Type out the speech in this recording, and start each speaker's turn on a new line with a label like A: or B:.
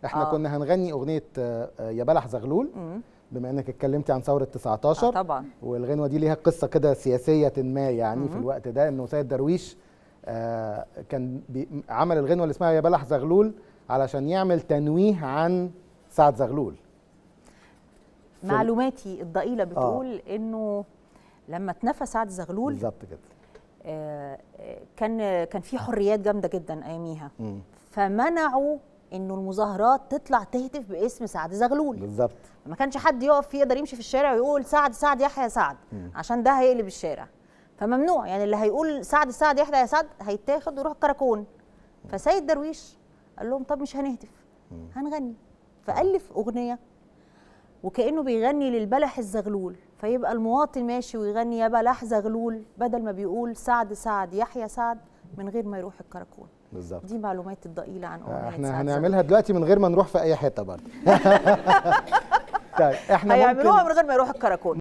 A: احنا
B: آه.
A: آه. كنا هنغني اغنيه آه، آه، يا بلح زغلول
B: مم.
A: بما انك اتكلمتي عن ثوره 19
B: آه طبعا
A: والغنوه دي ليها قصه كده سياسيه ما يعني في
B: مهم.
A: الوقت ده انه سيد درويش آه كان بي عمل الغنوه اللي اسمها يا بلح زغلول علشان يعمل تنويه عن سعد زغلول في ال-
B: معلوماتي الضئيله بتقول انه لما اتنفى سعد زغلول
A: بالظبط كده
B: آه، آه، كان كان في حريات جامده جدا اياميها
A: مم.
B: فمنعوا انه المظاهرات تطلع تهتف باسم سعد زغلول
A: بالظبط
B: ما كانش حد يقف يقدر يمشي في الشارع ويقول سعد سعد يحيى سعد
A: مم.
B: عشان ده هيقلب الشارع فممنوع يعني اللي هيقول سعد سعد يحيى يا سعد هيتاخد ويروح الكراكون فسيد درويش قال لهم طب مش هنهتف
A: مم.
B: هنغني فألف أغنية وكأنه بيغني للبلح الزغلول فيبقى المواطن ماشي ويغني يا بلح زغلول بدل ما بيقول سعد سعد يحيى سعد من غير ما يروح الكراكون
A: بالظبط
B: دي معلومات الضئيلة عن أغنية
A: احنا
B: سعد
A: هنعملها دلوقتي من غير ما نروح في اي حته برضه طيب
B: زغلول.
A: احنا
B: هيعملوها
A: ممكن
B: من غير ما يروح الكراكون